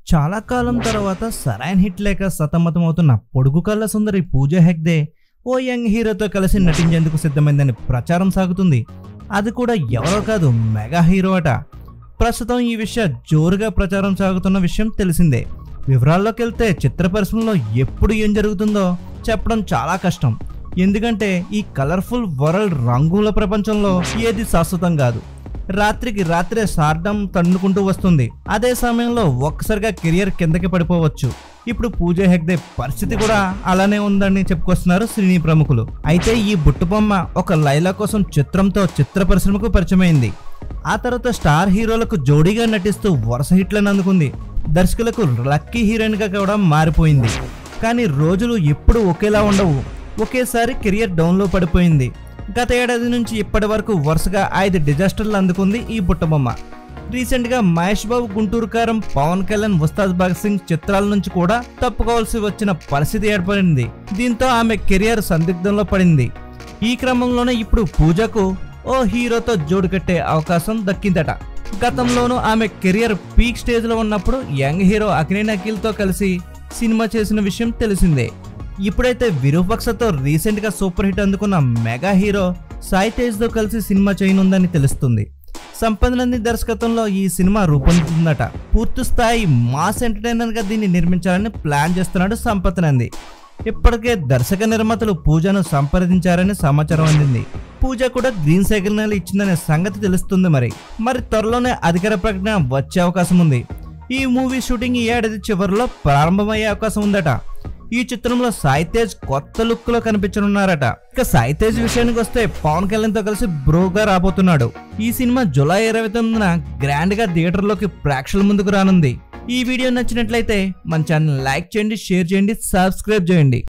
చాలా కాలం తర్వాత సరైన హిట్ లేక సతమతమవుతున్న పొడుగు కళ్ళ సుందరి పూజ హెగ్దే ఓ యంగ్ హీరోతో కలిసి నటించేందుకు సిద్ధమైందని ప్రచారం సాగుతుంది అది కూడా ఎవరో కాదు మెగా హీరో అట ప్రస్తుతం ఈ విషయం జోరుగా ప్రచారం సాగుతున్న విషయం తెలిసిందే వివరాల్లోకి వెళ్తే చిత్ర పరిశ్రమలో ఎప్పుడు ఏం జరుగుతుందో చెప్పడం చాలా కష్టం ఎందుకంటే ఈ కలర్ఫుల్ వరల్డ్ రంగుల ప్రపంచంలో ఏది శాశ్వతం కాదు రాత్రికి రాత్రే సార్డం తన్నుకుంటూ వస్తుంది అదే సమయంలో ఒక్కసారిగా కెరియర్ కిందకి పడిపోవచ్చు ఇప్పుడు పూజ హెగ్దే పరిస్థితి కూడా అలానే ఉందని చెప్పుకొస్తున్నారు సినీ ప్రముఖులు అయితే ఈ బుట్టుబొమ్మ ఒక లైలా కోసం చిత్రంతో చిత్ర పరిశ్రమకు పరిచయమైంది ఆ తర్వాత స్టార్ హీరోలకు జోడీగా నటిస్తూ వరుస హిట్లను అందుకుంది దర్శకులకు లక్కీ హీరోయిన్ గా కూడా మారిపోయింది కానీ రోజులు ఎప్పుడు ఒకేలా ఉండవు ఒకేసారి కెరియర్ డౌన్లో పడిపోయింది గత ఏడాది నుంచి ఇప్పటి వరకు వరుసగా ఐదు డిజాస్టర్లు అందుకుంది ఈ బుట్టబొమ్మ రీసెంట్గా మహేష్ బాబు గుంటూరు కారం పవన్ కళ్యాణ్ ఉస్తాద్ భగత్ సింగ్ చిత్రాల నుంచి కూడా తప్పుకోవాల్సి వచ్చిన పరిస్థితి ఏర్పడింది దీంతో ఆమె కెరియర్ సందిగ్ధంలో పడింది ఈ క్రమంలోనే ఇప్పుడు పూజకు ఓ హీరోతో జోడు కట్టే అవకాశం దక్కిందట గతంలోనూ ఆమె కెరియర్ పీక్ స్టేజ్లో ఉన్నప్పుడు యంగ్ హీరో అక్కినేని అఖిల్తో కలిసి సినిమా చేసిన విషయం తెలిసిందే ఇప్పుడైతే విరూపక్షతో రీసెంట్గా సూపర్ హిట్ అందుకున్న మెగా హీరో సాయి తేజ్తో కలిసి సినిమా చేయనుందని తెలుస్తుంది సంపదనంది దర్శకత్వంలో ఈ సినిమా రూపొందుతుందట పూర్తి స్థాయి మాస్ ఎంటర్టైనర్గా దీన్ని నిర్మించాలని ప్లాన్ చేస్తున్నాడు సంపత్ నంది ఇప్పటికే దర్శక నిర్మాతలు పూజను సంప్రదించారని సమాచారం అందింది పూజ కూడా గ్రీన్ సిగ్నల్ ఇచ్చిందనే సంగతి తెలుస్తుంది మరి మరి త్వరలోనే అధికార ప్రకటన వచ్చే అవకాశం ఉంది ఈ మూవీ షూటింగ్ ఈ ఏడాది చివరిలో ప్రారంభమయ్యే అవకాశం ఉందట ఈ చిత్రంలో సాయి తేజ్ కొత్త లుక్ లో కనిపించనున్నారట ఇక సాయి తేజ్ విషయానికి వస్తే పవన్ కళ్యాణ్ తో కలిసి బ్రోగా రాబోతున్నాడు ఈ సినిమా జూలై ఇరవై తొమ్మిదిన గ్రాండ్ గా థియేటర్లోకి ప్రేక్షకుల ముందుకు రానుంది ఈ వీడియో నచ్చినట్లయితే మన ఛానల్ లైక్ చేయండి షేర్ చేయండి సబ్స్క్రైబ్ చేయండి